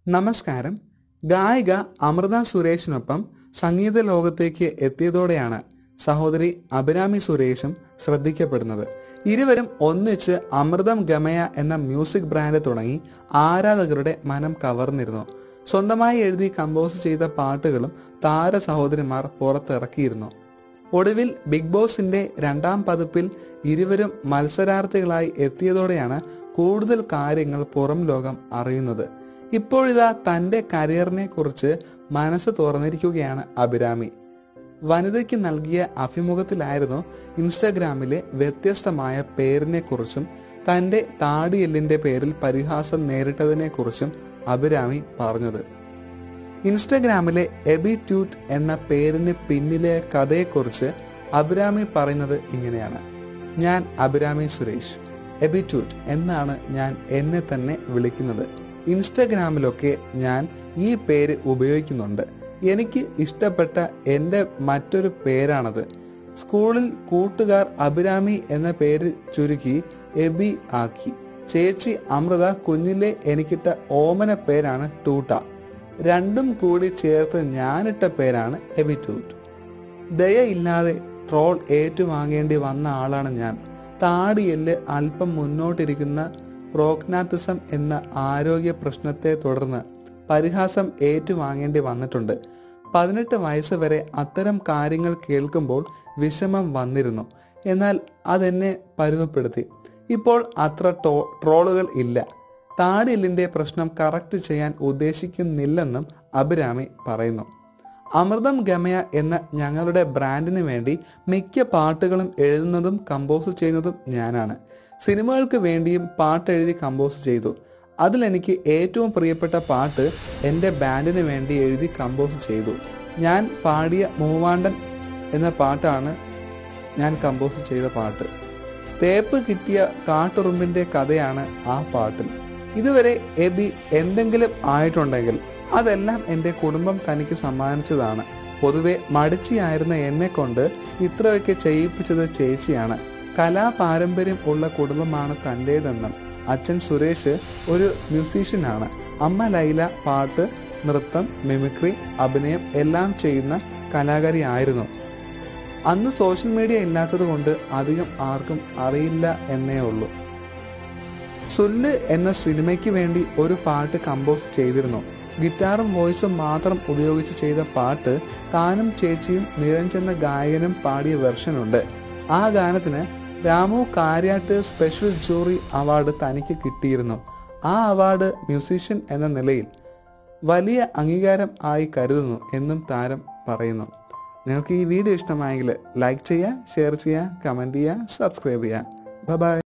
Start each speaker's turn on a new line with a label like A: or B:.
A: നമസ്കാരം ഗായിക അമൃത സുരേഷിനൊപ്പം സംഗീത ലോകത്തേക്ക് എത്തിയതോടെയാണ് സഹോദരി അഭിരാമി സുരേഷും ശ്രദ്ധിക്കപ്പെടുന്നത് ഇരുവരും ഒന്നിച്ച് അമൃതം ഗമയ എന്ന മ്യൂസിക് ബ്രാൻഡ് തുടങ്ങി ആരാധകരുടെ മനം കവർന്നിരുന്നു സ്വന്തമായി എഴുതി കമ്പോസ് ചെയ്ത പാട്ടുകളും താര സഹോദരിമാർ പുറത്തിറക്കിയിരുന്നു ഒടുവിൽ ബിഗ് ബോസിന്റെ രണ്ടാം പതിപ്പിൽ ഇരുവരും മത്സരാർത്ഥികളായി എത്തിയതോടെയാണ് കൂടുതൽ കാര്യങ്ങൾ പുറം ലോകം അറിയുന്നത് ഇപ്പോഴിതാ തന്റെ കരിയറിനെ കുറിച്ച് മനസ്സ് തുറന്നിരിക്കുകയാണ് അഭിരാമി വനിതയ്ക്ക് നൽകിയ അഭിമുഖത്തിലായിരുന്നു ഇൻസ്റ്റഗ്രാമിലെ വ്യത്യസ്തമായ പേരിനെ കുറിച്ചും തന്റെ താടിയെല്ലിന്റെ പേരിൽ പരിഹാസം നേരിട്ടതിനെ കുറിച്ചും അഭിരാമി പറഞ്ഞത് ഇൻസ്റ്റഗ്രാമിലെ എബി ട്യൂട്ട് എന്ന പേരിന് പിന്നിലെ കഥയെക്കുറിച്ച് അഭിരാമി പറയുന്നത് ഇങ്ങനെയാണ് ഞാൻ അഭിരാമി സുരേഷ് എബി ട്യൂട്ട് എന്നാണ് ഞാൻ എന്നെ തന്നെ വിളിക്കുന്നത് ഇൻസ്റ്റഗ്രാമിലൊക്കെ ഞാൻ ഈ പേര് ഉപയോഗിക്കുന്നുണ്ട് എനിക്ക് ഇഷ്ടപ്പെട്ട എൻ്റെ മറ്റൊരു പേരാണത് സ്കൂളിൽ കൂട്ടുകാർ അഭിരാമി എന്ന പേര് ചുരുക്കി എബി ആക്കി ചേച്ചി അമൃത കുഞ്ഞിലെ എനിക്കിട്ട ഓമന പേരാണ് ടൂട്ട രണ്ടും കൂടി ചേർത്ത് ഞാനിട്ട പേരാണ് എബിറ്റ്യൂട്ട് ദയയില്ലാതെ ട്രോൾ ഏറ്റുവാങ്ങേണ്ടി വന്ന ആളാണ് ഞാൻ താടിയെല്ല് അല്പം മുന്നോട്ടിരിക്കുന്ന പ്രോഗ്നാത്തിസം എന്ന ആരോഗ്യ പ്രശ്നത്തെ തുടർന്ന് പരിഹാസം ഏറ്റുവാങ്ങേണ്ടി വന്നിട്ടുണ്ട് പതിനെട്ട് വയസ്സ് വരെ അത്തരം കാര്യങ്ങൾ കേൾക്കുമ്പോൾ വിഷമം വന്നിരുന്നു എന്നാൽ അതെന്നെ പരുവപ്പെടുത്തി ഇപ്പോൾ അത്ര ടോ ട്രോളുകൾ ഇല്ല താടിയെല്ലിന്റെ പ്രശ്നം കറക്റ്റ് ചെയ്യാൻ ഉദ്ദേശിക്കുന്നില്ലെന്നും അഭിരാമി പറയുന്നു അമൃതം ഗമയ എന്ന ഞങ്ങളുടെ ബ്രാൻഡിന് വേണ്ടി മിക്ക പാട്ടുകളും എഴുതുന്നതും കമ്പോസ് ചെയ്യുന്നതും ഞാനാണ് സിനിമകൾക്ക് വേണ്ടിയും പാട്ട് എഴുതി കമ്പോസ് ചെയ്തു അതിലെനിക്ക് ഏറ്റവും പ്രിയപ്പെട്ട പാട്ട് എൻ്റെ ബാൻഡിന് വേണ്ടി എഴുതി കമ്പോസ് ചെയ്തു ഞാൻ പാടിയ മൂവാണ്ടൻ എന്ന പാട്ടാണ് ഞാൻ കമ്പോസ് ചെയ്ത പാട്ട് തേപ്പ് കിട്ടിയ കാട്ടുറുമ്പിന്റെ കഥയാണ് ആ പാട്ടിൽ ഇതുവരെ എബി എന്തെങ്കിലും ആയിട്ടുണ്ടെങ്കിൽ അതെല്ലാം എൻ്റെ കുടുംബം തനിക്ക് സമ്മാനിച്ചതാണ് പൊതുവെ മടിച്ചിയായിരുന്ന എന്നെ കൊണ്ട് ഇത്രയൊക്കെ ചെയ്യിപ്പിച്ചത് ചേച്ചിയാണ് കലാപാരമ്പര്യം ഉള്ള കുടുംബമാണ് തൻ്റേതെന്നും അച്ഛൻ സുരേഷ് ഒരു മ്യൂസീഷ്യനാണ് അമ്മ ലൈല പാട്ട് നൃത്തം മിമിക്രി അഭിനയം എല്ലാം ചെയ്യുന്ന കലാകാരിയായിരുന്നു അന്ന് സോഷ്യൽ മീഡിയ ഇല്ലാത്തത് കൊണ്ട് അധികം ആർക്കും അറിയില്ല എന്നേ ഉള്ളൂ സുല്ല് എന്ന സിനിമയ്ക്ക് വേണ്ടി ഒരു പാട്ട് കമ്പോസ് ചെയ്തിരുന്നു ഗിറ്റാറും വോയിസും മാത്രം ഉപയോഗിച്ച് ചെയ്ത പാട്ട് താനും ചേച്ചിയും നിരഞ്ജൻ എന്ന ഗായകനും പാടിയ വെർഷനുണ്ട് ആ ഗാനത്തിന് Ramu Kariat special jury award തനിക്ക് കിട്ടിയിരുന്നു ആ അവാർഡ് മ്യൂസീഷ്യൻ എന്ന നിലയിൽ വലിയ അംഗീകാരം ആയി കരുതുന്നു എന്നും താരം പറയുന്നു നിങ്ങൾക്ക് ഈ വീഡിയോ ഇഷ്ടമായെങ്കിൽ ലൈക്ക് ചെയ്യുക ഷെയർ ചെയ്യുക കമൻറ്റ് ചെയ്യുക സബ്സ്ക്രൈബ് ചെയ്യുക ബൈ